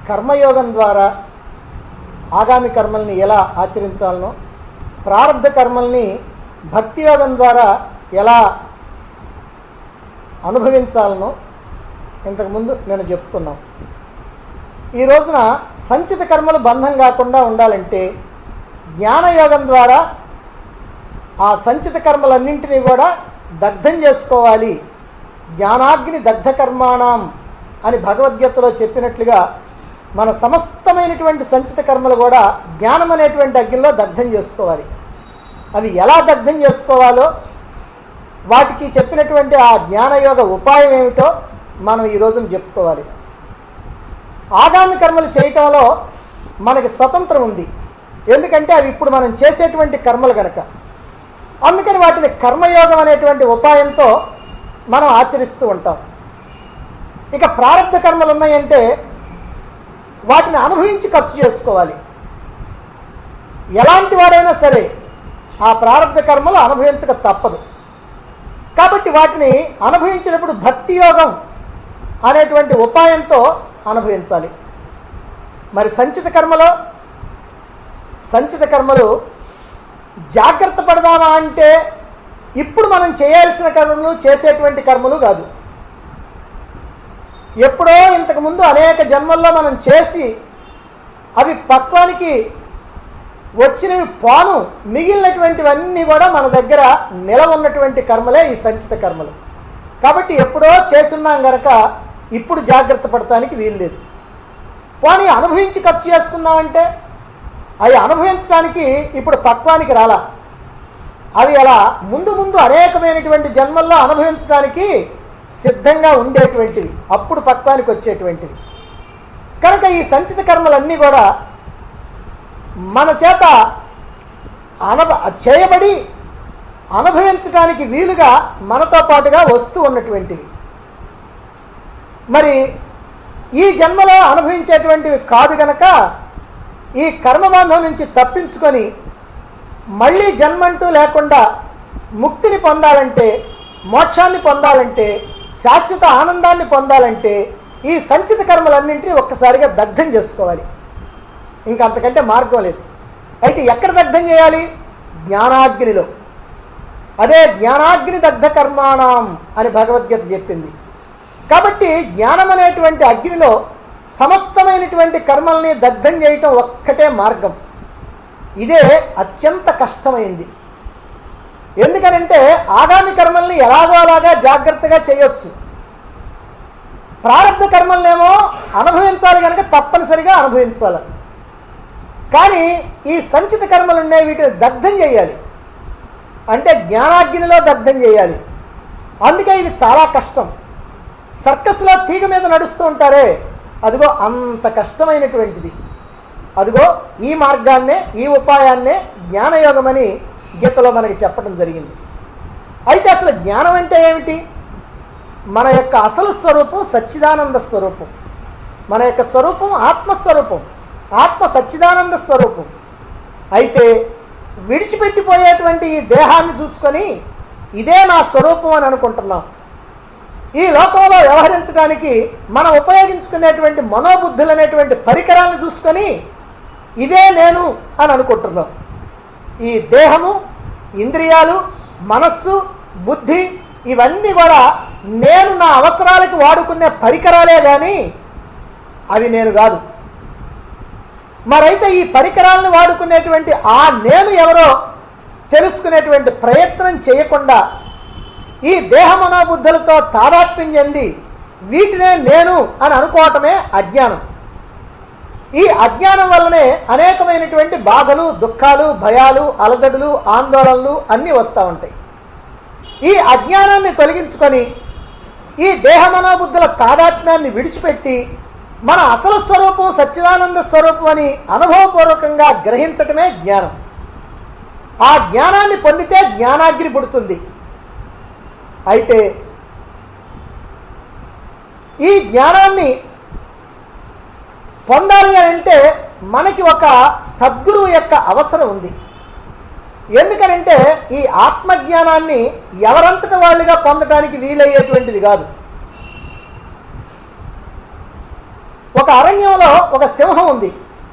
కర్మయోగం ద్వారా ఆగామి కర్మల్ని ఎలా ఆచరించాలనో ప్రారంధ కర్మల్ని భక్తి యోగం ద్వారా ఎలా అనుభవించాలనో ఇంతకుముందు నేను చెప్పుకున్నాం ఈ రోజున సంచిత కర్మలు బంధం కాకుండా ఉండాలంటే జ్ఞానయోగం ద్వారా ఆ సంచిత కర్మలన్నింటినీ కూడా దగ్ధం చేసుకోవాలి జ్ఞానాగ్ని దగ్ధ కర్మాణం అని భగవద్గీతలో చెప్పినట్లుగా మన సమస్తమైనటువంటి సంచిత కర్మలు కూడా జ్ఞానం అనేటువంటి అగ్నిలో దగ్ధం చేసుకోవాలి అవి ఎలా దగ్ధం చేసుకోవాలో వాటికి చెప్పినటువంటి ఆ జ్ఞానయోగ ఉపాయం ఏమిటో మనం ఈ రోజున చెప్పుకోవాలి ఆగామి కర్మలు చేయటంలో మనకి స్వతంత్రం ఉంది ఎందుకంటే అవి ఇప్పుడు మనం చేసేటువంటి కర్మలు గనక అందుకని వాటిని కర్మయోగం అనేటువంటి ఉపాయంతో మనం ఆచరిస్తూ ఉంటాం ఇక ప్రారంభ కర్మలు ఉన్నాయంటే వాటిని అనుభవించి ఖర్చు చేసుకోవాలి ఎలాంటి వాడైనా సరే ఆ ప్రారంభ కర్మలు అనుభవించక తప్పదు కాబట్టి వాటిని అనుభవించినప్పుడు భక్తి యోగం అనేటువంటి ఉపాయంతో అనుభవించాలి మరి సంచిత కర్మలో సంచిత కర్మలు జాగ్రత్త పడదామా అంటే ఇప్పుడు మనం చేయాల్సిన కర్మలు చేసేటువంటి కర్మలు కాదు ఎప్పుడో ఇంతకుముందు అనేక జన్మల్లో మనం చేసి అవి పక్వానికి వచ్చినవి పాను మిగిలినటువంటివన్నీ కూడా మన దగ్గర నిలవ ఉన్నటువంటి కర్మలే ఈ సంచిత కర్మలు కాబట్టి ఎప్పుడో చేసున్నాం గనక ఇప్పుడు జాగ్రత్త పడటానికి వీలు లేదు పోనీ అనుభవించి ఖర్చు చేసుకున్నామంటే అవి అనుభవించడానికి ఇప్పుడు పక్వానికి రాలా అవి అలా ముందు ముందు అనేకమైనటువంటి జన్మల్లో అనుభవించడానికి సిద్ధంగా ఉండేటువంటివి అప్పుడు పక్వానికి వచ్చేటువంటివి కనుక ఈ సంచిత కర్మలన్నీ కూడా మన చేత అనభ చేయబడి అనుభవించడానికి వీలుగా మనతో పాటుగా వస్తూ ఉన్నటువంటివి మరి ఈ జన్మలో అనుభవించేటువంటివి కాదు గనక ఈ కర్మబంధం నుంచి తప్పించుకొని మళ్ళీ జన్మంటూ లేకుండా ముక్తిని పొందాలంటే మోక్షాన్ని పొందాలంటే శాశ్వత ఆనందాన్ని పొందాలంటే ఈ సంచిత కర్మలన్నింటినీ ఒక్కసారిగా దగ్ధం చేసుకోవాలి ఇంకా అంతకంటే మార్గం లేదు అయితే ఎక్కడ దగ్ధం చేయాలి జ్ఞానాగ్నిలో అదే జ్ఞానాగ్ని దగ్ధ కర్మాణం అని భగవద్గీత చెప్పింది కాబట్టి జ్ఞానం అనేటువంటి అగ్నిలో సమస్తమైనటువంటి కర్మల్ని దగ్ధం చేయటం ఒక్కటే మార్గం ఇదే అత్యంత కష్టమైంది ఎందుకనంటే ఆగామి కర్మల్ని ఎలాగో అలాగా జాగ్రత్తగా చేయొచ్చు ప్రారంభ కర్మలనేమో అనుభవించాలి కనుక తప్పనిసరిగా అనుభవించాలి కానీ ఈ సంచిత కర్మలు ఉన్నాయి వీటిని దగ్ధం చేయాలి అంటే జ్ఞానాగ్నిలో దగ్ధం చేయాలి అందుకే ఇది చాలా కష్టం సర్కస్లో తీగ మీద నడుస్తూ ఉంటారే అదిగో అంత కష్టమైనటువంటిది అదిగో ఈ మార్గాన్నే ఈ ఉపాయాన్నే జ్ఞానయోగమని గీతలో మనకి చెప్పడం జరిగింది అయితే అసలు జ్ఞానం అంటే ఏమిటి మన యొక్క అసలు స్వరూపం సచ్చిదానంద స్వరూపం మన యొక్క స్వరూపం ఆత్మస్వరూపం ఆత్మ సచ్చిదానంద స్వరూపం అయితే విడిచిపెట్టిపోయేటువంటి ఈ దేహాన్ని చూసుకొని ఇదే నా స్వరూపం అని అనుకుంటున్నాం ఈ లోకంలో వ్యవహరించడానికి మనం ఉపయోగించుకునేటువంటి మనోబుద్ధులు అనేటువంటి పరికరాలను చూసుకొని ఇదే నేను అని అనుకుంటున్నాం ఈ దేహము ఇంద్రియాలు మనస్సు బుద్ధి ఇవన్నీ కూడా నేను నా అవసరాలకు వాడుకునే పరికరాలే కానీ అవి నేను కాదు మరైతే ఈ పరికరాలను వాడుకునేటువంటి ఆ నేను ఎవరో తెలుసుకునేటువంటి ప్రయత్నం చేయకుండా ఈ దేహ మనోబుద్ధులతో తాదాత్మ్యం చెంది వీటినే నేను అని అనుకోవటమే అజ్ఞానం ఈ అజ్ఞానం వల్లనే అనేకమైనటువంటి బాధలు దుఃఖాలు భయాలు అలజడులు ఆందోళనలు అన్నీ వస్తూ ఉంటాయి ఈ అజ్ఞానాన్ని తొలగించుకొని ఈ దేహ మనోబుద్ధుల తాదాత్మ్యాన్ని విడిచిపెట్టి మన అసలు స్వరూపం సచ్చిదానంద స్వరూపం అని అనుభవపూర్వకంగా గ్రహించటమే జ్ఞానం ఆ జ్ఞానాన్ని పొందితే జ్ఞానాగ్ని పుడుతుంది అయితే ఈ జ్ఞానాన్ని పొందాలి అని అంటే మనకి ఒక సద్గురువు యొక్క అవసరం ఉంది ఎందుకనంటే ఈ ఆత్మజ్ఞానాన్ని ఎవరంతట వాళ్ళుగా పొందడానికి వీలయ్యేటువంటిది కాదు ఒక అరణ్యంలో ఒక సింహం ఉంది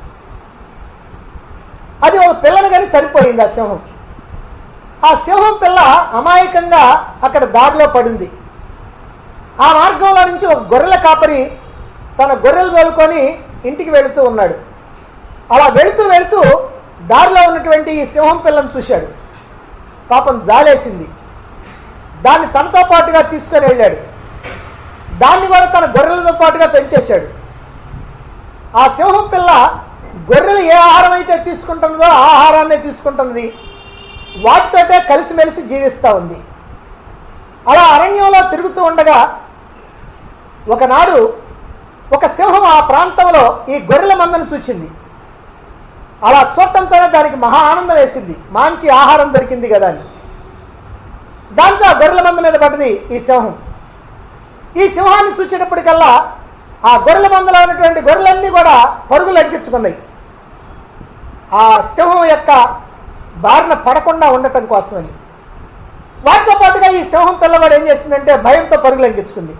అది ఒక పిల్లని కానీ సరిపోయింది ఆ సింహం ఆ సింహం పిల్ల అమాయకంగా అక్కడ దారిలో పడింది ఆ మార్గంలో నుంచి ఒక గొర్రెల కాపరి తన గొర్రెలు తోలుకొని ఇంటికి వెళుతూ ఉన్నాడు అలా వెళుతూ వెళుతూ దారిలో ఉన్నటువంటి ఈ సింహం పిల్లను చూశాడు పాపం జాలేసింది దాన్ని తనతో పాటుగా తీసుకొని వెళ్ళాడు దాన్ని కూడా తన గొర్రెలతో పాటుగా పెంచేశాడు ఆ సింహం పిల్ల గొర్రెలు ఏ ఆహారం అయితే తీసుకుంటున్నదో ఆ ఆహారాన్నే తీసుకుంటున్నది వాటితోటే కలిసిమెలిసి జీవిస్తూ ఉంది అలా అరణ్యంలో తిరుగుతూ ఉండగా ఒకనాడు ఒక సింహం ఆ ప్రాంతంలో ఈ గొర్రెల మందను చూచింది అలా చూడటంతోనే దానికి మహా ఆనందం వేసింది మంచి ఆహారం దొరికింది కదా అని దాంతో ఆ గొర్రెల మంద మీద పడ్డది ఈ సింహం ఈ సింహాన్ని చూసేటప్పటికల్లా ఆ గొర్రెల మందలో ఉన్నటువంటి గొర్రెలన్నీ కూడా పరుగులు అడ్గించుకున్నాయి ఆ సింహం యొక్క బారిన పడకుండా ఉండటం కోసమని వాటితో పాటుగా ఈ సింహం పిల్లవాడు ఏం చేసిందంటే భయంతో పరుగులు అంకించుకుంది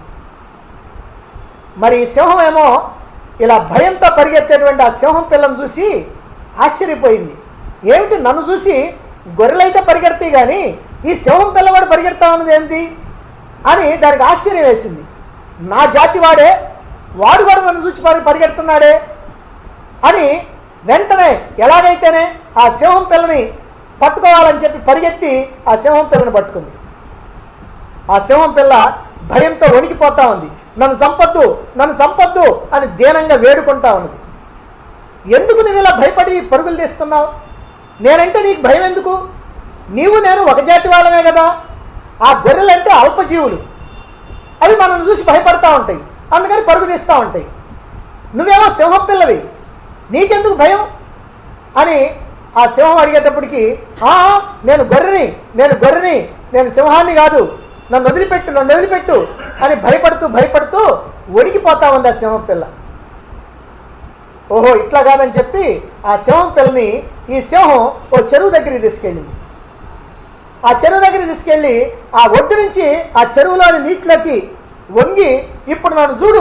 మరి ఈ సింహం ఏమో ఇలా భయంతో పరిగెత్తేటువంటి ఆ సింహం పిల్లను చూసి ఆశ్చర్యపోయింది ఏమిటి నన్ను చూసి గొర్రెలైతే పరిగెడతాయి కానీ ఈ సింహం పిల్లవాడు పరిగెడతా ఉన్నది ఏంటి అని దానికి ఆశ్చర్యం వేసింది నా జాతి వాడే వాడు కూడా నన్ను చూసి పరి పరిగెడుతున్నాడే అని వెంటనే ఎలాగైతేనే ఆ సింహం పిల్లని పట్టుకోవాలని చెప్పి పరిగెత్తి ఆ సింహం పిల్లని పట్టుకుంది ఆ సింహం పిల్ల భయంతో వణికిపోతా ఉంది నన్ను చంపొద్దు నన్ను చంపొద్దు అని దీనంగా వేడుకుంటా ఉన్నది ఎందుకు నువ్వు ఇలా భయపడి పరుగులు తీస్తున్నావు నేనంటే నీకు భయం ఎందుకు నీవు నేను ఒక జాతి వాళ్ళమే కదా ఆ గొర్రెలంటే అల్పజీవులు అవి మనల్ని చూసి భయపడతా ఉంటాయి అందుకని పరుగు తీస్తూ ఉంటాయి నువ్వేమో సింహం పిల్లవి నీకెందుకు భయం అని ఆ సింహం అడిగేటప్పటికి "ఆ, నేను గొర్రెని నేను గొర్రెని నేను సింహాన్ని కాదు నన్ను వదిలిపెట్టు నన్ను వదిలిపెట్టు అని భయపడుతూ భయపడుతూ వణికిపోతా ఉంది ఆ సింహం పిల్ల ఓహో ఇట్లా కాదని చెప్పి ఆ సింహం పిల్లని ఈ సింహం ఓ చెరువు దగ్గరికి తీసుకెళ్ళింది ఆ చెరువు దగ్గరికి తీసుకెళ్ళి ఆ ఒడ్డు నుంచి ఆ చెరువులోని నీటిలోకి వంగి ఇప్పుడు నన్ను చూడు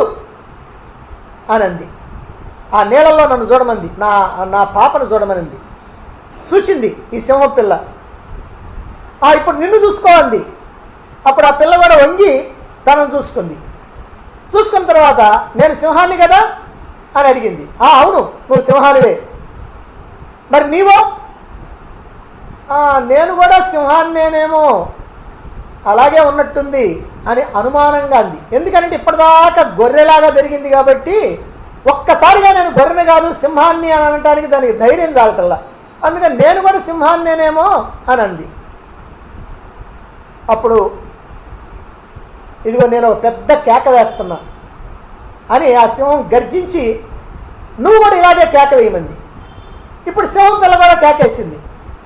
అని అంది ఆ నీళ్ళల్లో నన్ను చూడమంది నా నా పాపను చూడమనింది చూసింది ఈ సింహం పిల్ల ఆ ఇప్పుడు నిన్ను చూసుకోమంది అప్పుడు ఆ పిల్ల కూడా వంగి తనను చూసుకుంది చూసుకున్న తర్వాత నేను సింహాన్ని కదా అని అడిగింది ఆ అవును నువ్వు సింహానివే మరి నీవో "ఆ, నేను కూడా సింహాన్నేనేమో అలాగే ఉన్నట్టుంది అని అనుమానంగా అంది ఎందుకంటే ఇప్పటిదాకా గొర్రెలాగా పెరిగింది కాబట్టి ఒక్కసారిగా నేను గొర్రెని కాదు సింహాన్ని అని అనటానికి దానికి ధైర్యం చాలటల్లా అందుకని నేను కూడా సింహాన్నేనేమో అని అంది అప్పుడు ఇదిగో నేను ఒక పెద్ద కేక వేస్తున్నా అని ఆ సింహం గర్జించి నువ్వు కూడా ఇలాగే కేక వేయమంది ఇప్పుడు సింహం పిల్ల కూడా కేకేసింది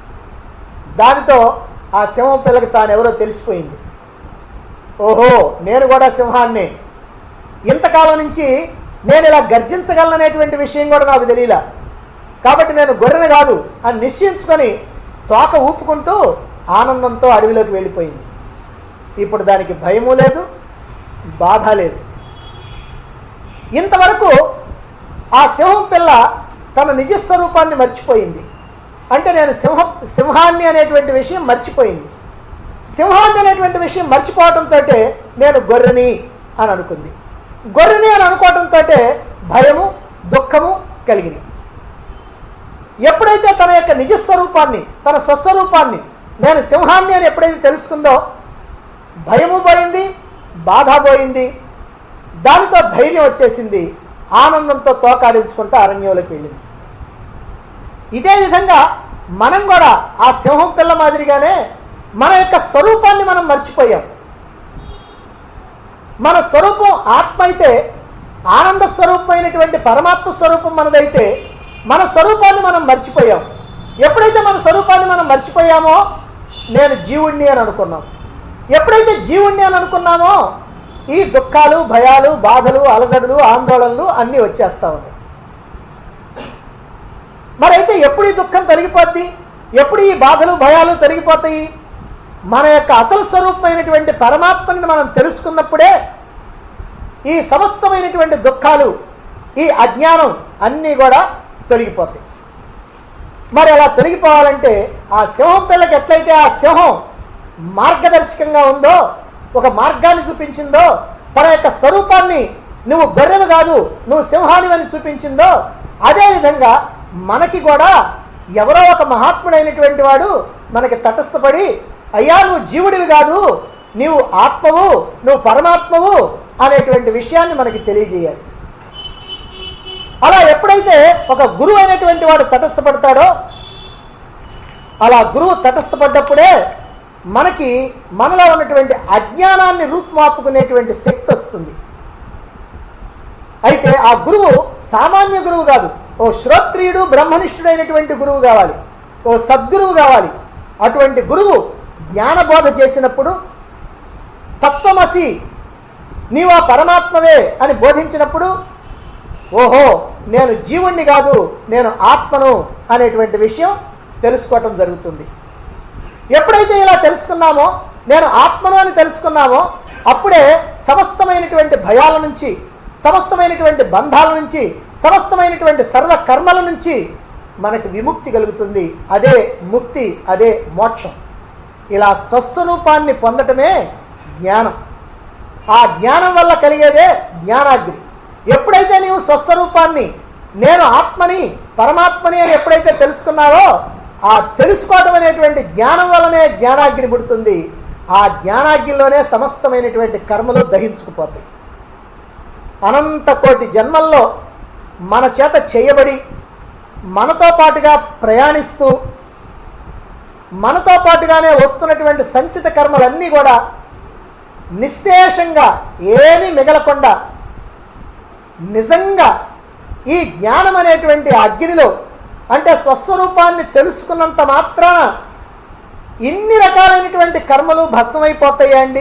దానితో ఆ సింహం పిల్లకి తాను ఎవరో తెలిసిపోయింది ఓహో నేను కూడా సింహాన్నే ఇంతకాలం నుంచి నేను ఇలా గర్జించగలననేటువంటి విషయం కూడా నాకు తెలియలా కాబట్టి నేను గొర్రెను కాదు అని నిశ్చయించుకొని తోక ఊపుకుంటూ ఆనందంతో అడవిలోకి వెళ్ళిపోయింది ఇప్పుడు దానికి భయము లేదు బాధ లేదు ఇంతవరకు ఆ సింహం పిల్ల తన నిజస్వరూపాన్ని మర్చిపోయింది అంటే నేను సింహ సింహాన్ని అనేటువంటి విషయం మర్చిపోయింది సింహాన్ని అనేటువంటి విషయం మర్చిపోవడంతో నేను గొర్రెని అని అనుకుంది గొర్రెని అని అనుకోవడంతో భయము దుఃఖము కలిగినాయి ఎప్పుడైతే తన యొక్క నిజస్వరూపాన్ని తన స్వస్వరూపాన్ని నేను సింహాన్ని అని ఎప్పుడైతే తెలుసుకుందో భయము పోయింది బాధ పోయింది దానితో ధైర్యం వచ్చేసింది ఆనందంతో తోకాడించుకుంటూ అరణ్యంలోకి వెళ్ళింది ఇదే విధంగా మనం కూడా ఆ సింహం పిల్ల మాదిరిగానే మన యొక్క స్వరూపాన్ని మనం మర్చిపోయాం మన స్వరూపం ఆత్మ అయితే ఆనంద స్వరూపమైనటువంటి పరమాత్మ స్వరూపం మనదైతే మన స్వరూపాన్ని మనం మర్చిపోయాం ఎప్పుడైతే మన స్వరూపాన్ని మనం మర్చిపోయామో నేను జీవుణ్ణి అని అనుకున్నాం ఎప్పుడైతే జీవుణ్ణి అని అనుకున్నామో ఈ దుఃఖాలు భయాలు బాధలు అలజడులు ఆందోళనలు అన్నీ వచ్చేస్తా ఉన్నాయి మరైతే ఎప్పుడు ఈ దుఃఖం తొలగిపోద్ది ఎప్పుడు ఈ బాధలు భయాలు తొలగిపోతాయి మన యొక్క అసలు స్వరూపమైనటువంటి పరమాత్మని మనం తెలుసుకున్నప్పుడే ఈ సమస్తమైనటువంటి దుఃఖాలు ఈ అజ్ఞానం అన్నీ కూడా తొలగిపోతాయి మరి అలా తొలగిపోవాలంటే ఆ సింహం పిల్లకి ఎట్లయితే ఆ సింహం మార్గదర్శకంగా ఉందో ఒక మార్గాన్ని చూపించిందో తన యొక్క స్వరూపాన్ని నువ్వు గొర్రెలు కాదు నువ్వు సింహాని అని చూపించిందో అదేవిధంగా మనకి కూడా ఎవరో ఒక మహాత్ముడైనటువంటి వాడు మనకి తటస్థపడి అయ్యా నువ్వు జీవుడివి కాదు నీవు ఆత్మవు నువ్వు పరమాత్మవు అనేటువంటి విషయాన్ని మనకి తెలియజేయాలి అలా ఎప్పుడైతే ఒక గురువు అయినటువంటి వాడు తటస్థపడతాడో అలా గురువు తటస్థపడ్డప్పుడే మనకి మనలో ఉన్నటువంటి అజ్ఞానాన్ని రూపుమాపుకునేటువంటి శక్తి వస్తుంది అయితే ఆ గురువు సామాన్య గురువు కాదు ఓ శ్రోత్రియుడు బ్రహ్మనిష్ఠుడైనటువంటి గురువు కావాలి ఓ సద్గురువు కావాలి అటువంటి గురువు జ్ఞానబోధ చేసినప్పుడు తత్వమసి నీవు ఆ పరమాత్మవే అని బోధించినప్పుడు ఓహో నేను జీవుణ్ణి కాదు నేను ఆత్మను అనేటువంటి విషయం తెలుసుకోవటం జరుగుతుంది ఎప్పుడైతే ఇలా తెలుసుకున్నామో నేను ఆత్మను అని తెలుసుకున్నామో అప్పుడే సమస్తమైనటువంటి భయాల నుంచి సమస్తమైనటువంటి బంధాల నుంచి సమస్తమైనటువంటి సర్వ కర్మల నుంచి మనకి విముక్తి కలుగుతుంది అదే ముక్తి అదే మోక్షం ఇలా స్వస్వరూపాన్ని పొందటమే జ్ఞానం ఆ జ్ఞానం వల్ల కలిగేదే జ్ఞానాగ్ని ఎప్పుడైతే నీవు స్వస్వరూపాన్ని నేను ఆత్మని పరమాత్మని అని ఎప్పుడైతే తెలుసుకున్నావో ఆ తెలుసుకోవడం అనేటువంటి జ్ఞానం వల్లనే జ్ఞానాగ్ని పుడుతుంది ఆ జ్ఞానాగ్నిలోనే సమస్తమైనటువంటి కర్మలు దహించుకుపోతాయి అనంత కోటి జన్మల్లో మన చేత చేయబడి మనతో పాటుగా ప్రయాణిస్తూ మనతో పాటుగానే వస్తున్నటువంటి సంచిత కర్మలన్నీ కూడా నిశ్శేషంగా ఏమీ మిగలకుండా నిజంగా ఈ జ్ఞానం అనేటువంటి అగ్నిలో అంటే స్వస్వరూపాన్ని తెలుసుకున్నంత మాత్రాన ఇన్ని రకాలైనటువంటి కర్మలు భస్మైపోతాయా అండి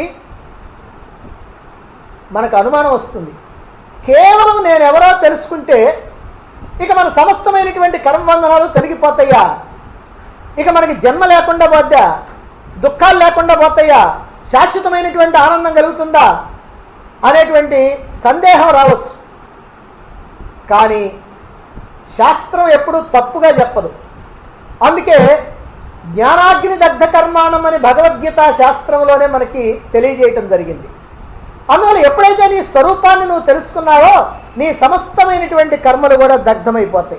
మనకు అనుమానం వస్తుంది కేవలం నేను ఎవరో తెలుసుకుంటే ఇక మన సమస్తమైనటువంటి కర్మబంధనాలు తొలగిపోతాయా ఇక మనకి జన్మ లేకుండా పోద్దా దుఃఖాలు లేకుండా పోతాయా శాశ్వతమైనటువంటి ఆనందం కలుగుతుందా అనేటువంటి సందేహం రావచ్చు కానీ శాస్త్రం ఎప్పుడు తప్పుగా చెప్పదు అందుకే జ్ఞానాగ్ని దగ్ధ కర్మాణం అని భగవద్గీత శాస్త్రంలోనే మనకి తెలియజేయటం జరిగింది అందువల్ల ఎప్పుడైతే నీ స్వరూపాన్ని నువ్వు తెలుసుకున్నావో నీ సమస్తమైనటువంటి కర్మలు కూడా దగ్ధమైపోతాయి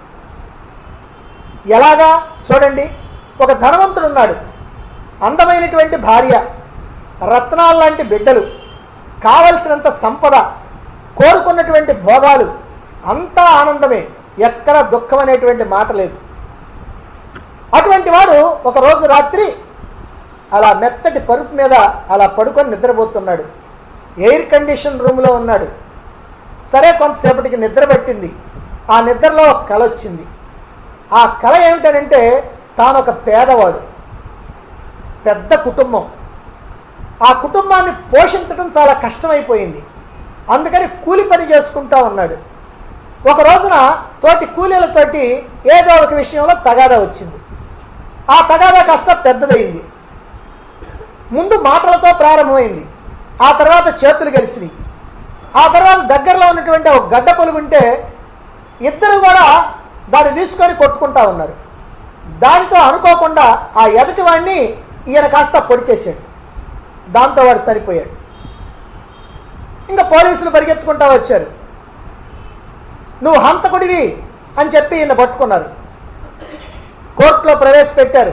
ఎలాగా చూడండి ఒక ధనవంతుడు ఉన్నాడు అందమైనటువంటి భార్య రత్నాల లాంటి బిడ్డలు కావలసినంత సంపద కోరుకున్నటువంటి భోగాలు అంతా ఆనందమే ఎక్కడ దుఃఖం అనేటువంటి మాట లేదు అటువంటి వాడు ఒక రోజు రాత్రి అలా మెత్తటి పరుపు మీద అలా పడుకొని నిద్రపోతున్నాడు ఎయిర్ కండిషన్ రూమ్లో ఉన్నాడు సరే కొంతసేపటికి నిద్ర పట్టింది ఆ నిద్రలో ఒక కల వచ్చింది ఆ కళ ఏమిటనంటే తాను ఒక పేదవాడు పెద్ద కుటుంబం ఆ కుటుంబాన్ని పోషించడం చాలా కష్టమైపోయింది అందుకని కూలి పని చేసుకుంటా ఉన్నాడు ఒక రోజున తోటి కూలీలతోటి ఏదో ఒక విషయంలో తగాదా వచ్చింది ఆ తగాదా కాస్త పెద్దదైంది ముందు మాటలతో ప్రారంభమైంది ఆ తర్వాత చేతులు కలిసినాయి ఆ తర్వాత దగ్గరలో ఉన్నటువంటి ఒక గడ్డ పొలుగుంటే ఇద్దరు కూడా దాన్ని తీసుకొని కొట్టుకుంటా ఉన్నారు దానితో అనుకోకుండా ఆ ఎదటి వాడిని ఈయన కాస్త పొడి చేశాడు దాంతో వాడు సరిపోయాడు ఇంకా పోలీసులు పరిగెత్తుకుంటా వచ్చారు నువ్వు హంతకుడివి అని చెప్పి ఈయన పట్టుకున్నారు కోర్టులో ప్రవేశపెట్టారు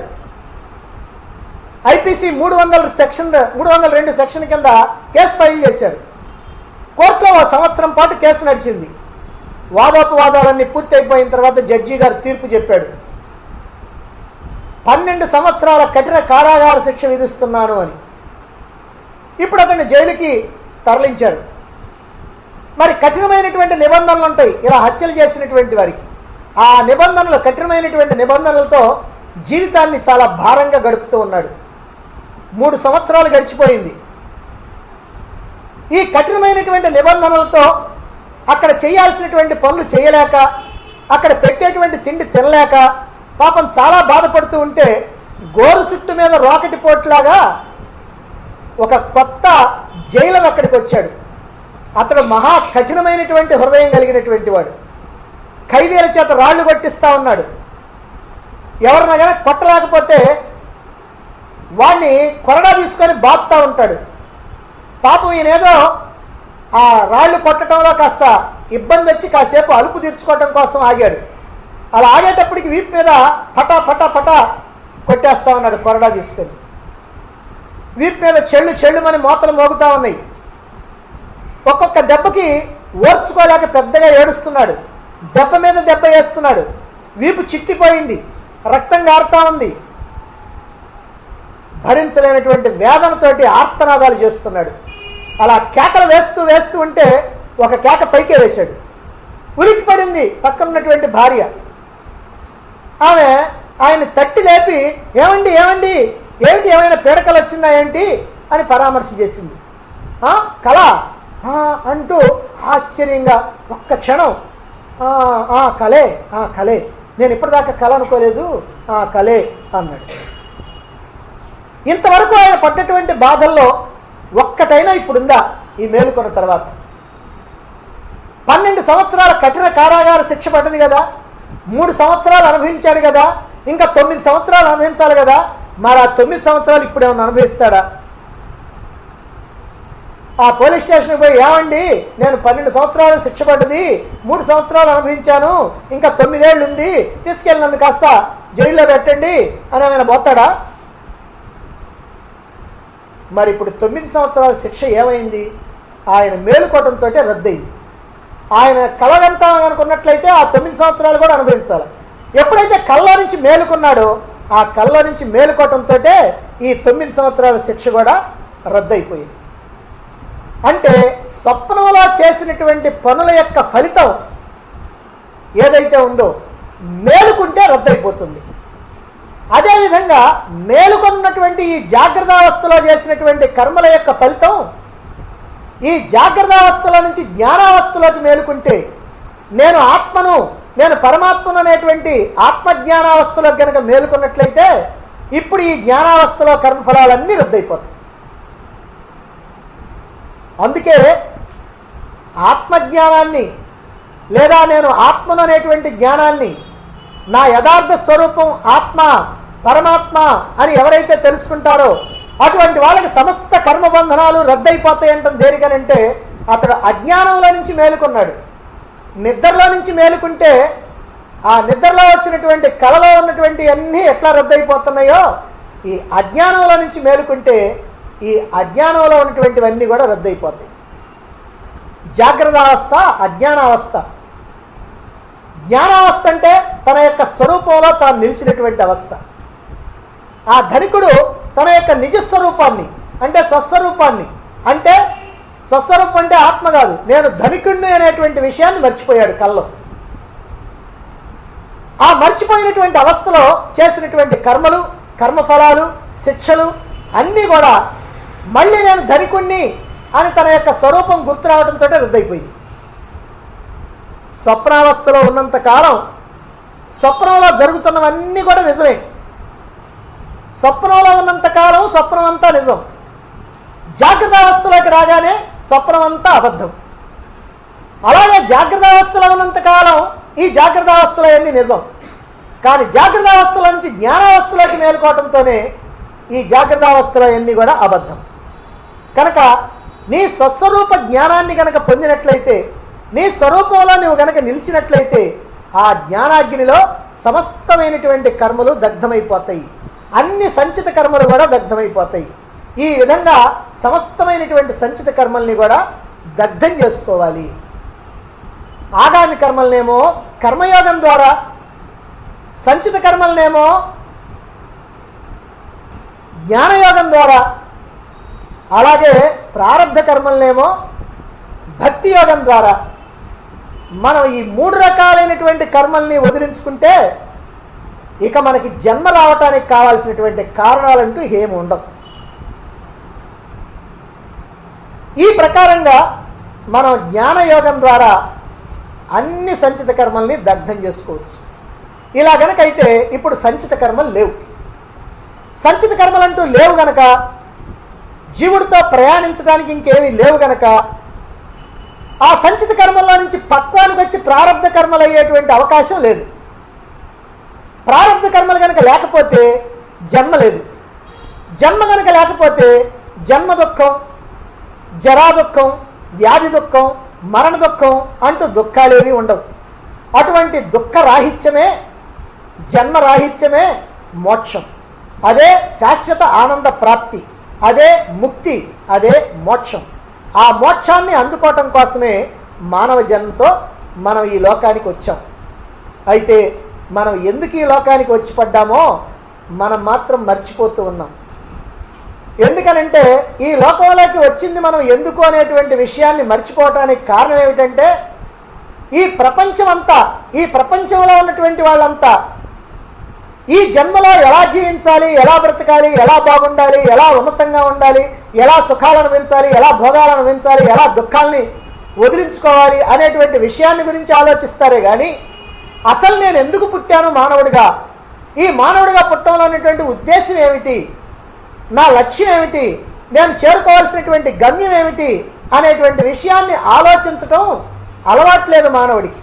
ఐపీసీ మూడు వందల సెక్షన్ మూడు వందల రెండు సెక్షన్ కింద కేసు ఫైల్ చేశారు కోర్టులో ఒక సంవత్సరం పాటు కేసు నడిచింది వాదోపవాదాలన్నీ పూర్తి అయిపోయిన తర్వాత జడ్జి గారు తీర్పు చెప్పాడు పన్నెండు సంవత్సరాల కఠిన కారాగార శిక్ష విధిస్తున్నాను అని ఇప్పుడు అతన్ని జైలుకి తరలించారు మరి కఠినమైనటువంటి నిబంధనలు ఉంటాయి ఇలా హత్యలు చేసినటువంటి వారికి ఆ నిబంధనలు కఠినమైనటువంటి నిబంధనలతో జీవితాన్ని చాలా భారంగా గడుపుతూ ఉన్నాడు మూడు సంవత్సరాలు గడిచిపోయింది ఈ కఠినమైనటువంటి నిబంధనలతో అక్కడ చేయాల్సినటువంటి పనులు చేయలేక అక్కడ పెట్టేటువంటి తిండి తినలేక పాపం చాలా బాధపడుతూ ఉంటే గోరు చుట్టు మీద రాకెట్ పోట్లాగా ఒక కొత్త జైలర్ అక్కడికి వచ్చాడు అతడు మహా కఠినమైనటువంటి హృదయం కలిగినటువంటి వాడు ఖైదీల చేత రాళ్ళు కొట్టిస్తా ఉన్నాడు ఎవరినా కానీ కొట్టలేకపోతే వాడిని కొరడా తీసుకొని బాపుతా ఉంటాడు పాపం ఈయనేదో ఆ రాళ్ళు కొట్టడంలో కాస్త ఇబ్బంది వచ్చి కాసేపు అలుపు తీర్చుకోవటం కోసం ఆగాడు అలా ఆగేటప్పటికి వీపు మీద పటా పటా పటా కొట్టేస్తా ఉన్నాడు కొరడా తీసుకొని వీపు మీద చెళ్ళు చెళ్ళుమని మోతలు మోగుతా ఉన్నాయి ఒక్కొక్క దెబ్బకి ఓర్చుకోలేక పెద్దగా ఏడుస్తున్నాడు దెబ్బ మీద దెబ్బ వేస్తున్నాడు వీపు చిట్టిపోయింది రక్తం గారుతా ఉంది భరించలేనటువంటి వేదనతోటి ఆర్తనాదాలు చేస్తున్నాడు అలా కేకలు వేస్తూ వేస్తూ ఉంటే ఒక కేక పైకే వేశాడు ఉరికి పడింది పక్కన ఉన్నటువంటి భార్య ఆమె ఆయన తట్టి లేపి ఏమండి ఏమండి ఏమిటి ఏమైనా పీడకలు వచ్చిందా ఏంటి అని పరామర్శ చేసింది "ఆ, కళ "ఆ," అంటూ ఆశ్చర్యంగా ఒక్క క్షణం "ఆ, ఆ, కలే ఆ, కలే నేను ఇప్పటిదాకా కళ అనుకోలేదు ఆ కలే అన్నాడు ఇంతవరకు ఆయన పడ్డటువంటి బాధల్లో ఒక్కటైనా ఇప్పుడుందా ఈ మేలుకొన్న తర్వాత పన్నెండు సంవత్సరాల కఠిన కారాగార శిక్ష పడ్డది కదా మూడు సంవత్సరాలు అనుభవించాడు కదా ఇంకా తొమ్మిది సంవత్సరాలు అనుభవించాలి కదా మరి ఆ తొమ్మిది సంవత్సరాలు ఇప్పుడు ఏమైనా అనుభవిస్తాడా ఆ పోలీస్ స్టేషన్కి పోయి ఏమండి నేను పన్నెండు సంవత్సరాలు శిక్ష పడ్డది మూడు సంవత్సరాలు అనుభవించాను ఇంకా తొమ్మిదేళ్ళు ఉంది తీసుకెళ్ళి నన్ను కాస్త జైల్లో పెట్టండి అని ఆయన పోతాడా మరి ఇప్పుడు తొమ్మిది సంవత్సరాల శిక్ష ఏమైంది ఆయన మేలుకోవటంతో రద్దయింది ఆయన కలగంతా అనుకున్నట్లయితే ఆ తొమ్మిది సంవత్సరాలు కూడా అనుభవించాలి ఎప్పుడైతే కళ్ళ నుంచి మేలుకున్నాడో ఆ కళ్ళ నుంచి మేలుకోవటంతో ఈ తొమ్మిది సంవత్సరాల శిక్ష కూడా రద్దయిపోయింది అంటే స్వప్నంలో చేసినటువంటి పనుల యొక్క ఫలితం ఏదైతే ఉందో మేలుకుంటే రద్దయిపోతుంది అదేవిధంగా మేలుకొన్నటువంటి ఈ జాగ్రత్తావస్థలో చేసినటువంటి కర్మల యొక్క ఫలితం ఈ జాగ్రత్తావస్థలో నుంచి జ్ఞానావస్థలోకి మేలుకుంటే నేను ఆత్మను నేను పరమాత్మను అనేటువంటి ఆత్మజ్ఞానావస్థలో కనుక మేలుకున్నట్లయితే ఇప్పుడు ఈ జ్ఞానావస్థలో కర్మఫలాలన్నీ రద్దయిపోతాయి అందుకే ఆత్మజ్ఞానాన్ని లేదా నేను ఆత్మను అనేటువంటి జ్ఞానాన్ని నా యథార్థ స్వరూపం ఆత్మ పరమాత్మ అని ఎవరైతే తెలుసుకుంటారో అటువంటి వాళ్ళకి సమస్త కర్మబంధనాలు రద్దయిపోతాయంటాం దేనికనంటే అతడు అజ్ఞానంలో నుంచి మేలుకున్నాడు నిద్రలో నుంచి మేలుకుంటే ఆ నిద్రలో వచ్చినటువంటి కళలో ఉన్నటువంటి అన్నీ ఎట్లా రద్దయిపోతున్నాయో ఈ అజ్ఞానంలో నుంచి మేలుకుంటే ఈ అజ్ఞానంలో ఉన్నటువంటివన్నీ కూడా రద్దయిపోతాయి జాగ్రత్త అవస్థ అజ్ఞానావస్థ జ్ఞానావస్థ అంటే తన యొక్క స్వరూపంలో తాను నిలిచినటువంటి అవస్థ ఆ ధనికుడు తన యొక్క నిజ స్వరూపాన్ని అంటే స్వస్వరూపాన్ని అంటే స్వస్వరూపం అంటే ఆత్మ కాదు నేను ధనికుడిని అనేటువంటి విషయాన్ని మర్చిపోయాడు కల్లో ఆ మర్చిపోయినటువంటి అవస్థలో చేసినటువంటి కర్మలు కర్మఫలాలు శిక్షలు అన్నీ కూడా మళ్ళీ నేను ధనికుణ్ణి అని తన యొక్క స్వరూపం గుర్తు రావడంతో రద్దయిపోయింది స్వప్నావస్థలో ఉన్నంత కాలం స్వప్నంలో జరుగుతున్నవన్నీ కూడా నిజమే స్వప్నంలో ఉన్నంత కాలం స్వప్నం అంతా నిజం జాగ్రత్త అవస్థలోకి రాగానే స్వప్నం అంతా అబద్ధం అలాగే జాగ్రత్త అవస్థలో ఉన్నంత కాలం ఈ జాగ్రత్త అవస్థలో అన్ని నిజం కానీ జాగ్రత్త అవస్థల నుంచి జ్ఞానావస్థలోకి మేలుకోవడంతోనే ఈ జాగ్రత్త అవస్థలో అన్ని కూడా అబద్ధం కనుక నీ స్వస్వరూప జ్ఞానాన్ని గనక పొందినట్లయితే నీ స్వరూపంలో నువ్వు గనక నిలిచినట్లయితే ఆ జ్ఞానాగ్నిలో సమస్తమైనటువంటి కర్మలు దగ్ధమైపోతాయి అన్ని సంచిత కర్మలు కూడా దగ్ధమైపోతాయి ఈ విధంగా సమస్తమైనటువంటి సంచిత కర్మల్ని కూడా దగ్ధం చేసుకోవాలి ఆగామి కర్మలనేమో కర్మయోగం ద్వారా సంచిత కర్మలనేమో జ్ఞానయోగం ద్వారా అలాగే ప్రారంధ కర్మలనేమో భక్తి యోగం ద్వారా మనం ఈ మూడు రకాలైనటువంటి కర్మల్ని వదిలించుకుంటే ఇక మనకి జన్మ రావటానికి కావాల్సినటువంటి కారణాలంటూ ఏమి ఉండవు ఈ ప్రకారంగా మనం జ్ఞానయోగం ద్వారా అన్ని సంచిత కర్మల్ని దగ్ధం చేసుకోవచ్చు ఇలా గనకైతే ఇప్పుడు సంచిత కర్మలు లేవు సంచిత కర్మలంటూ లేవు గనక జీవుడితో ప్రయాణించడానికి ఇంకేమీ లేవు గనక ఆ సంచిత కర్మల్లో నుంచి పక్వానికి వచ్చి ప్రారంభ కర్మలు అయ్యేటువంటి అవకాశం లేదు ప్రారంభ కర్మలు కనుక లేకపోతే జన్మ లేదు జన్మ కనుక లేకపోతే జన్మ దుఃఖం జరా దుఃఖం వ్యాధి దుఃఖం మరణ దుఃఖం అంటూ దుఃఖాలేవి ఉండవు అటువంటి దుఃఖ రాహిత్యమే జన్మ రాహిత్యమే మోక్షం అదే శాశ్వత ఆనంద ప్రాప్తి అదే ముక్తి అదే మోక్షం ఆ మోక్షాన్ని అందుకోవటం కోసమే మానవ జన్మతో మనం ఈ లోకానికి వచ్చాం అయితే మనం ఎందుకు ఈ లోకానికి వచ్చి పడ్డామో మనం మాత్రం మర్చిపోతూ ఉన్నాం ఎందుకనంటే ఈ లోకంలోకి వచ్చింది మనం ఎందుకు అనేటువంటి విషయాన్ని మర్చిపోవటానికి కారణం ఏమిటంటే ఈ ప్రపంచం అంతా ఈ ప్రపంచంలో ఉన్నటువంటి వాళ్ళంతా ఈ జన్మలో ఎలా జీవించాలి ఎలా బ్రతకాలి ఎలా బాగుండాలి ఎలా ఉన్నతంగా ఉండాలి ఎలా సుఖాలను అనుభవించాలి ఎలా భోగాలను అనుభవించాలి ఎలా దుఃఖాల్ని వదిలించుకోవాలి అనేటువంటి విషయాన్ని గురించి ఆలోచిస్తారే కానీ అసలు నేను ఎందుకు పుట్టాను మానవుడిగా ఈ మానవుడిగా పుట్టడంలో ఉన్నటువంటి ఉద్దేశం ఏమిటి నా లక్ష్యం ఏమిటి నేను చేరుకోవాల్సినటువంటి గమ్యం ఏమిటి అనేటువంటి విషయాన్ని ఆలోచించటం అలవాట్లేదు మానవుడికి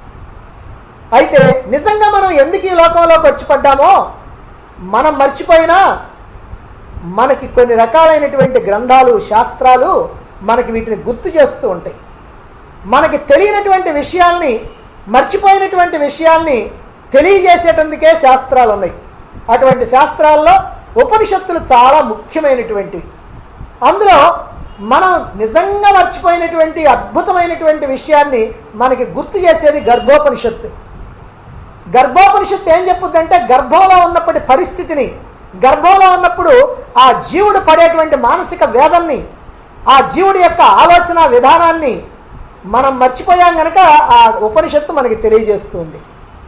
అయితే నిజంగా మనం ఎందుకు ఈ లోకంలోకి వచ్చి పడ్డామో మనం మర్చిపోయినా మనకి కొన్ని రకాలైనటువంటి గ్రంథాలు శాస్త్రాలు మనకి వీటిని గుర్తు చేస్తూ ఉంటాయి మనకి తెలియనటువంటి విషయాల్ని మర్చిపోయినటువంటి విషయాల్ని తెలియజేసేటందుకే శాస్త్రాలు ఉన్నాయి అటువంటి శాస్త్రాల్లో ఉపనిషత్తులు చాలా ముఖ్యమైనటువంటివి అందులో మనం నిజంగా మర్చిపోయినటువంటి అద్భుతమైనటువంటి విషయాన్ని మనకి గుర్తు చేసేది గర్భోపనిషత్తు గర్భోపనిషత్తు ఏం చెప్పుద్దంటే గర్భంలో ఉన్నప్పటి పరిస్థితిని గర్భంలో ఉన్నప్పుడు ఆ జీవుడు పడేటువంటి మానసిక వేదన్ని ఆ జీవుడి యొక్క ఆలోచన విధానాన్ని మనం మర్చిపోయాం గనక ఆ ఉపనిషత్తు మనకి తెలియజేస్తుంది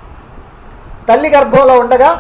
తల్లి గర్భంలో ఉండగా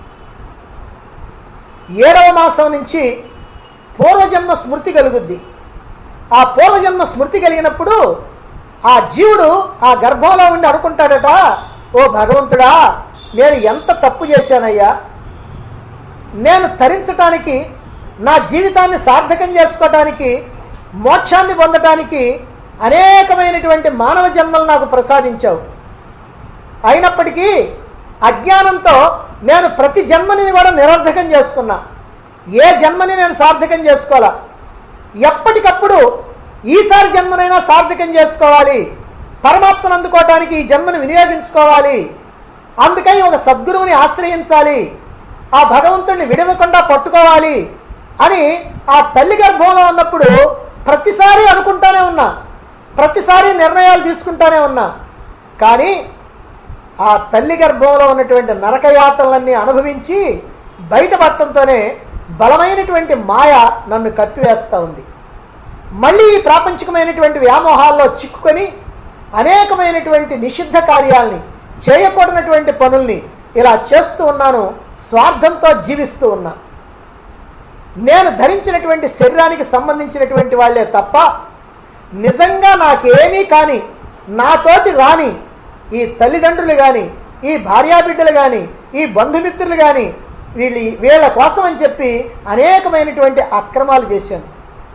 ఏడవ మాసం నుంచి పూర్వజన్మ స్మృతి కలుగుద్ది ఆ పూర్వజన్మ స్మృతి కలిగినప్పుడు ఆ జీవుడు ఆ గర్భంలో ఉండి అనుకుంటాడట ఓ భగవంతుడా నేను ఎంత తప్పు చేశానయ్యా నేను తరించటానికి నా జీవితాన్ని సార్థకం చేసుకోవటానికి మోక్షాన్ని పొందటానికి అనేకమైనటువంటి మానవ జన్మలు నాకు ప్రసాదించావు అయినప్పటికీ అజ్ఞానంతో నేను ప్రతి జన్మని కూడా నిరర్ధకం చేసుకున్నా ఏ జన్మని నేను సార్థకం చేసుకోవాలా ఎప్పటికప్పుడు ఈసారి జన్మనైనా సార్థకం చేసుకోవాలి పరమాత్మను అందుకోవటానికి ఈ జన్మను వినియోగించుకోవాలి అందుకని ఒక సద్గురువుని ఆశ్రయించాలి ఆ భగవంతుడిని విడవకుండా పట్టుకోవాలి అని ఆ తల్లి గర్భంలో ఉన్నప్పుడు ప్రతిసారి అనుకుంటానే ఉన్నా ప్రతిసారి నిర్ణయాలు తీసుకుంటానే ఉన్నా కానీ ఆ తల్లి గర్భంలో ఉన్నటువంటి నరకయాతనలన్నీ అనుభవించి బయటపడటంతోనే బలమైనటువంటి మాయ నన్ను కప్పివేస్తూ ఉంది మళ్ళీ ఈ ప్రాపంచికమైనటువంటి వ్యామోహాల్లో చిక్కుకొని అనేకమైనటువంటి నిషిద్ధ కార్యాల్ని చేయకూడనటువంటి పనుల్ని ఇలా చేస్తూ ఉన్నాను స్వార్థంతో జీవిస్తూ ఉన్నా నేను ధరించినటువంటి శరీరానికి సంబంధించినటువంటి వాళ్ళే తప్ప నిజంగా నాకేమీ కానీ నాతోటి రాని ఈ తల్లిదండ్రులు కానీ ఈ భార్యాబిడ్డలు కానీ ఈ బంధుమిత్రులు కానీ వీళ్ళ వీళ్ళ కోసం అని చెప్పి అనేకమైనటువంటి అక్రమాలు చేశాను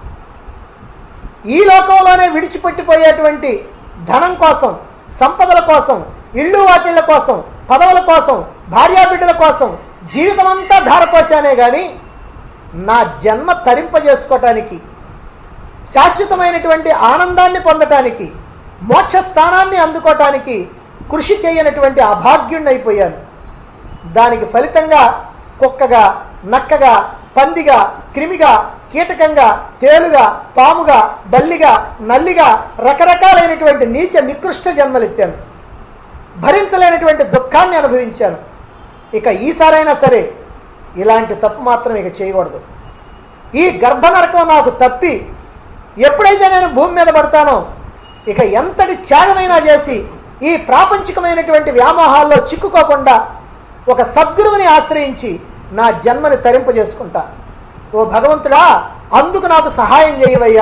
ఈ లోకంలోనే విడిచిపెట్టిపోయేటువంటి ధనం కోసం సంపదల కోసం ఇళ్ళు వాటిళ్ళ కోసం పదవుల కోసం భార్యాబిడ్డల కోసం జీవితం అంతా ధారపోసానే కానీ నా జన్మ తరింపజేసుకోవటానికి శాశ్వతమైనటువంటి ఆనందాన్ని పొందటానికి మోక్ష స్థానాన్ని అందుకోవటానికి కృషి చేయనటువంటి అభాగ్యుణ్ణైపోయాను దానికి ఫలితంగా కుక్కగా నక్కగా పందిగా క్రిమిగా కీటకంగా తేలుగా పాముగా బల్లిగా నల్లిగా రకరకాలైనటువంటి నీచ నికృష్ట జన్మలెత్తాను భరించలేనటువంటి దుఃఖాన్ని అనుభవించాను ఇక ఈసారైనా సరే ఇలాంటి తప్పు మాత్రం ఇక చేయకూడదు ఈ గర్భనరకం నాకు తప్పి ఎప్పుడైతే నేను భూమి మీద పడతానో ఇక ఎంతటి త్యాగమైనా చేసి ఈ ప్రాపంచికమైనటువంటి వ్యామోహాల్లో చిక్కుకోకుండా ఒక సద్గురువుని ఆశ్రయించి నా జన్మని తరింపజేసుకుంటా ఓ భగవంతుడా అందుకు నాకు సహాయం చేయవయ్యా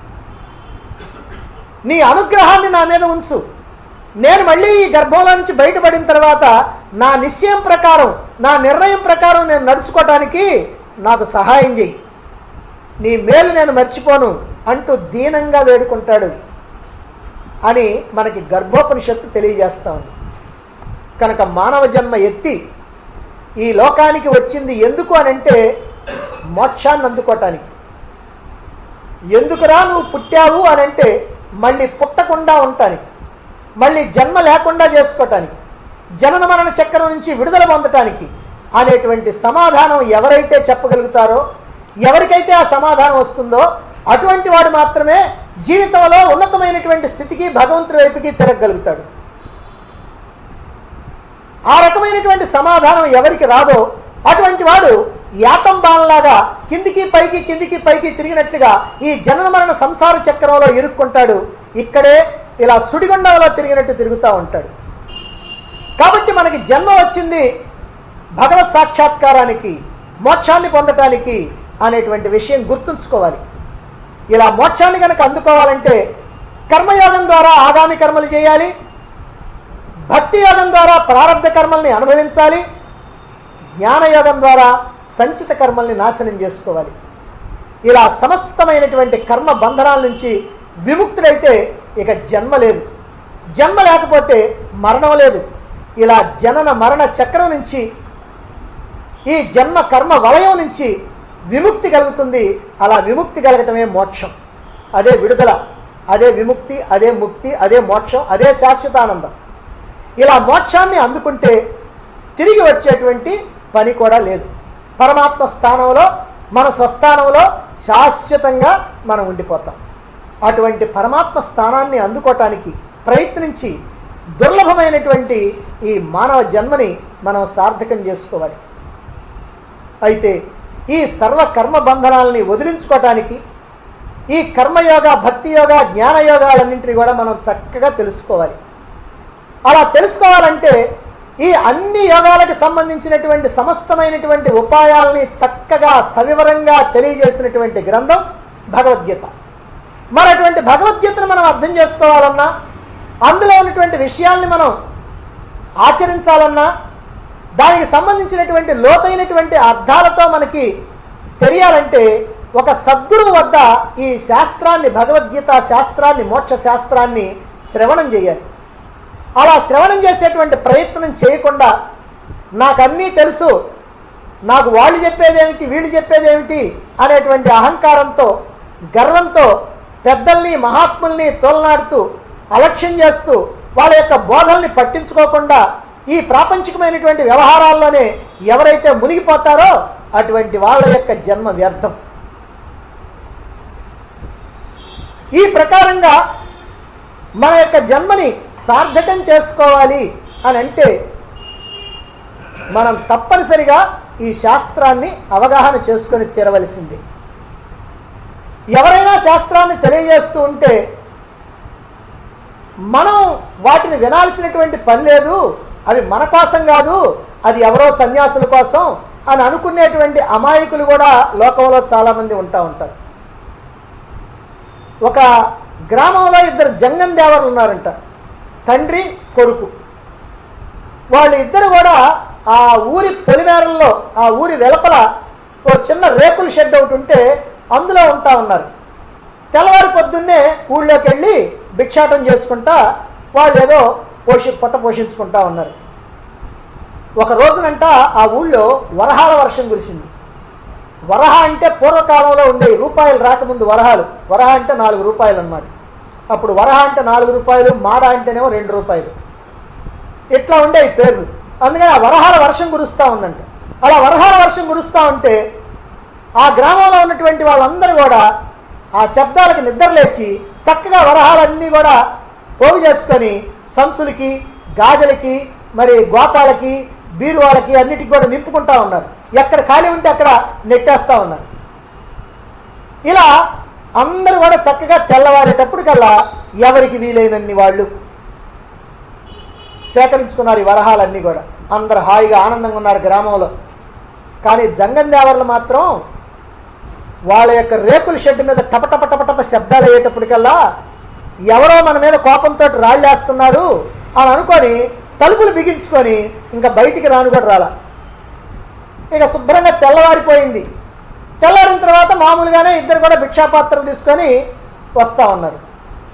నీ అనుగ్రహాన్ని నా మీద ఉంచు నేను మళ్ళీ ఈ గర్భంలో నుంచి బయటపడిన తర్వాత నా నిశ్చయం ప్రకారం నా నిర్ణయం ప్రకారం నేను నడుచుకోవటానికి నాకు సహాయం చెయ్యి నీ మేలు నేను మర్చిపోను అంటూ దీనంగా వేడుకుంటాడు అని మనకి గర్భోపనిషత్తు తెలియజేస్తా ఉంది కనుక మానవ జన్మ ఎత్తి ఈ లోకానికి వచ్చింది ఎందుకు అని అంటే మోక్షాన్ని అందుకోవటానికి ఎందుకురా నువ్వు పుట్టావు అని అంటే మళ్ళీ పుట్టకుండా ఉండటానికి మళ్ళీ జన్మ లేకుండా చేసుకోవటానికి జనన మరణ చక్రం నుంచి విడుదల పొందటానికి అనేటువంటి సమాధానం ఎవరైతే చెప్పగలుగుతారో ఎవరికైతే ఆ సమాధానం వస్తుందో అటువంటి వాడు మాత్రమే జీవితంలో ఉన్నతమైనటువంటి స్థితికి భగవంతుడి వైపుకి తిరగగలుగుతాడు ఆ రకమైనటువంటి సమాధానం ఎవరికి రాదో అటువంటి వాడు యాతం బాణలాగా కిందికి పైకి కిందికి పైకి తిరిగినట్లుగా ఈ జనన మరణ సంసార చక్రంలో ఇరుక్కుంటాడు ఇక్కడే ఇలా సుడిగుండంలో తిరిగినట్టు తిరుగుతూ ఉంటాడు కాబట్టి మనకి జన్మ వచ్చింది భగవత్ సాక్షాత్కారానికి మోక్షాన్ని పొందటానికి అనేటువంటి విషయం గుర్తుంచుకోవాలి ఇలా మోక్షాన్ని కనుక అందుకోవాలంటే కర్మయోగం ద్వారా ఆగామి కర్మలు చేయాలి భక్తి యోగం ద్వారా ప్రారంభ కర్మల్ని అనుభవించాలి జ్ఞానయోగం ద్వారా సంచిత కర్మల్ని నాశనం చేసుకోవాలి ఇలా సమస్తమైనటువంటి కర్మ బంధనాల నుంచి విముక్తుడైతే ఇక జన్మ లేదు జన్మ లేకపోతే మరణం లేదు ఇలా జనన మరణ చక్రం నుంచి ఈ జన్మ కర్మ వలయం నుంచి విముక్తి కలుగుతుంది అలా విముక్తి కలగటమే మోక్షం అదే విడుదల అదే విముక్తి అదే ముక్తి అదే మోక్షం అదే శాశ్వతానందం ఇలా మోక్షాన్ని అందుకుంటే తిరిగి వచ్చేటువంటి పని కూడా లేదు పరమాత్మ స్థానంలో మన స్వస్థానంలో శాశ్వతంగా మనం ఉండిపోతాం అటువంటి పరమాత్మ స్థానాన్ని అందుకోవటానికి ప్రయత్నించి దుర్లభమైనటువంటి ఈ మానవ జన్మని మనం సార్థకం చేసుకోవాలి అయితే ఈ సర్వ కర్మ బంధనాలని వదిలించుకోవటానికి ఈ కర్మయోగ భక్తి యోగ జ్ఞానయోగాలన్నింటినీ కూడా మనం చక్కగా తెలుసుకోవాలి అలా తెలుసుకోవాలంటే ఈ అన్ని యోగాలకు సంబంధించినటువంటి సమస్తమైనటువంటి ఉపాయాలని చక్కగా సవివరంగా తెలియజేసినటువంటి గ్రంథం భగవద్గీత మరి అటువంటి భగవద్గీతను మనం అర్థం చేసుకోవాలన్నా అందులో ఉన్నటువంటి విషయాల్ని మనం ఆచరించాలన్నా దానికి సంబంధించినటువంటి లోతైనటువంటి అర్థాలతో మనకి తెలియాలంటే ఒక సద్గురువు వద్ద ఈ శాస్త్రాన్ని భగవద్గీత శాస్త్రాన్ని మోక్ష శాస్త్రాన్ని శ్రవణం చేయాలి అలా శ్రవణం చేసేటువంటి ప్రయత్నం చేయకుండా నాకన్నీ తెలుసు నాకు వాళ్ళు చెప్పేదేమిటి వీళ్ళు చెప్పేదేమిటి అనేటువంటి అహంకారంతో గర్వంతో పెద్దల్ని మహాత్ముల్ని తోలనాడుతూ అలక్ష్యం చేస్తూ వాళ్ళ యొక్క బోధల్ని పట్టించుకోకుండా ఈ ప్రాపంచికమైనటువంటి వ్యవహారాల్లోనే ఎవరైతే మునిగిపోతారో అటువంటి వాళ్ళ యొక్క జన్మ వ్యర్థం ఈ ప్రకారంగా మన యొక్క జన్మని సార్థకం చేసుకోవాలి అని అంటే మనం తప్పనిసరిగా ఈ శాస్త్రాన్ని అవగాహన చేసుకొని తీరవలసింది ఎవరైనా శాస్త్రాన్ని తెలియజేస్తూ ఉంటే మనం వాటిని వినాల్సినటువంటి పని లేదు అవి మన కోసం కాదు అది ఎవరో సన్యాసుల కోసం అని అనుకునేటువంటి అమాయకులు కూడా లోకంలో చాలామంది ఉంటా ఉంటారు ఒక గ్రామంలో ఇద్దరు జంగం దేవరు ఉన్నారంట తండ్రి కొడుకు వాళ్ళు ఇద్దరు కూడా ఆ ఊరి పొలిమేరల్లో ఆ ఊరి వెలుపల ఓ చిన్న రేకుల షెడ్ ఒకటి ఉంటే అందులో ఉంటా ఉన్నారు తెల్లవారి పొద్దున్నే ఊళ్ళోకి వెళ్ళి భిక్షాటం చేసుకుంటా వాళ్ళు ఏదో పోషి పొట్ట పోషించుకుంటా ఉన్నారు ఒక రోజునంట ఆ ఊళ్ళో వరహాల వర్షం కురిసింది వరహ అంటే పూర్వకాలంలో ఉండే రూపాయలు రాకముందు వరహాలు వరహ అంటే నాలుగు రూపాయలు అన్నమాట అప్పుడు వరహ అంటే నాలుగు రూపాయలు మాడ అంటేనేమో రెండు రూపాయలు ఇట్లా ఉండే ఈ పేర్లు అందుకని ఆ వరహాల వర్షం కురుస్తూ ఉందంట అలా వరహాల వర్షం కురుస్తూ ఉంటే ఆ గ్రామంలో ఉన్నటువంటి వాళ్ళందరూ కూడా ఆ శబ్దాలకు నిద్రలేచి చక్కగా వరహాలన్నీ కూడా పోగు చేసుకొని సంచులకి గాజులకి మరి గోతాలకి బీరువాలకి అన్నిటికి కూడా నింపుకుంటా ఉన్నారు ఎక్కడ ఖాళీ ఉంటే అక్కడ నెట్టేస్తా ఉన్నారు ఇలా అందరూ కూడా చక్కగా తెల్లవారేటప్పటికల్లా ఎవరికి వీలైనన్ని వాళ్ళు సేకరించుకున్నారు ఈ వరహాలన్నీ కూడా అందరు హాయిగా ఆనందంగా ఉన్నారు గ్రామంలో కానీ జంగం దేవర్లు మాత్రం వాళ్ళ యొక్క రేకుల షెడ్ మీద టప టప టప టప శబ్దాలు అయ్యేటప్పటికల్లా ఎవరో మన మీద కోపంతో రాళ్ళేస్తున్నారు అని అనుకొని తలుపులు బిగించుకొని ఇంకా బయటికి రాను కూడా రాల ఇక శుభ్రంగా తెల్లవారిపోయింది తెల్లారిన తర్వాత మామూలుగానే ఇద్దరు కూడా భిక్షాపాత్రలు తీసుకొని వస్తూ ఉన్నారు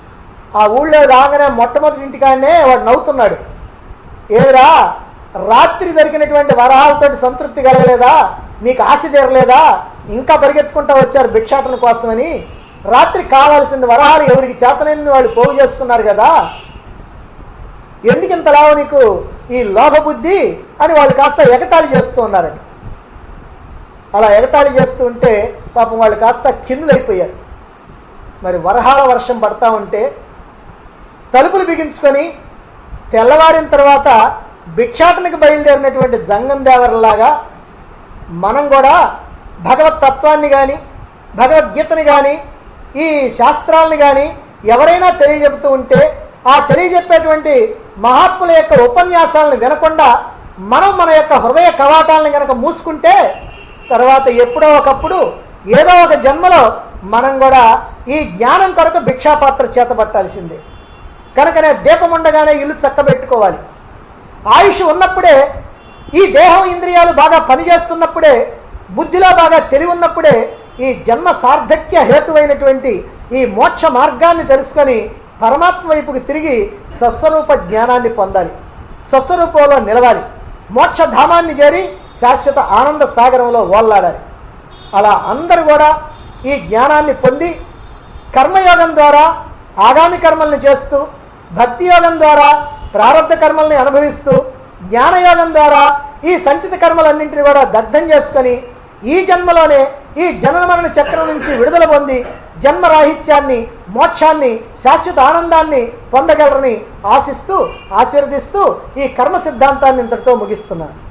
ఆ ఊళ్ళో రాగానే మొట్టమొదటి ఇంటికాడనే వాడు నవ్వుతున్నాడు ఏమిరా రాత్రి దొరికినటువంటి వరహాలతోటి సంతృప్తి కలగలేదా మీకు ఆశ తీరలేదా ఇంకా పరిగెత్తుకుంటా వచ్చారు భిక్షాటన కోసమని రాత్రి కావాల్సిన వరహాలు ఎవరికి చేతనైన వాళ్ళు పోగు చేసుకున్నారు కదా ఎందుకు ఇంతలా నీకు ఈ లోభ బుద్ధి అని వాళ్ళు కాస్త ఎగతాళి చేస్తూ ఉన్నారని అలా ఎగతాళి చేస్తూ ఉంటే పాపం వాళ్ళు కాస్త కిన్నులైపోయారు మరి వరహాల వర్షం పడతా ఉంటే తలుపులు బిగించుకొని తెల్లవారిన తర్వాత భిక్షాటనకి బయలుదేరినటువంటి జంగం దేవరలాగా మనం కూడా భగవత్ తత్వాన్ని కానీ భగవద్గీతని కానీ ఈ శాస్త్రాలని కానీ ఎవరైనా తెలియజెపుతూ ఉంటే ఆ తెలియజెప్పేటువంటి మహాత్ముల యొక్క ఉపన్యాసాలను వినకుండా మనం మన యొక్క హృదయ కవాటాలను కనుక మూసుకుంటే తర్వాత ఎప్పుడో ఒకప్పుడు ఏదో ఒక జన్మలో మనం కూడా ఈ జ్ఞానం కొరకు భిక్షాపాత్ర చేతబట్టాల్సిందే కనుకనే దీపం ఉండగానే ఇల్లు చక్కబెట్టుకోవాలి ఆయుష్ ఉన్నప్పుడే ఈ దేహం ఇంద్రియాలు బాగా పనిచేస్తున్నప్పుడే బుద్ధిలో బాగా తెలివి ఉన్నప్పుడే ఈ జన్మ సార్థక్య హేతువైనటువంటి ఈ మోక్ష మార్గాన్ని తెలుసుకొని పరమాత్మ వైపుకి తిరిగి స్వస్వరూప జ్ఞానాన్ని పొందాలి స్వస్వరూపంలో నిలవాలి మోక్షధామాన్ని చేరి శాశ్వత ఆనంద సాగరంలో ఓల్లాడాలి అలా అందరూ కూడా ఈ జ్ఞానాన్ని పొంది కర్మయోగం ద్వారా ఆగామి కర్మల్ని చేస్తూ భక్తి యోగం ద్వారా ప్రారంభ కర్మల్ని అనుభవిస్తూ జ్ఞానయోగం ద్వారా ఈ సంచిత కర్మలన్నింటినీ కూడా దగ్ధం చేసుకొని ఈ జన్మలోనే ఈ జనన మరణ చక్రం నుంచి విడుదల పొంది జన్మరాహిత్యాన్ని మోక్షాన్ని శాశ్వత ఆనందాన్ని పొందగలరని ఆశిస్తూ ఆశీర్వదిస్తూ ఈ కర్మ సిద్ధాంతాన్ని ఇంతటితో ముగిస్తున్నాను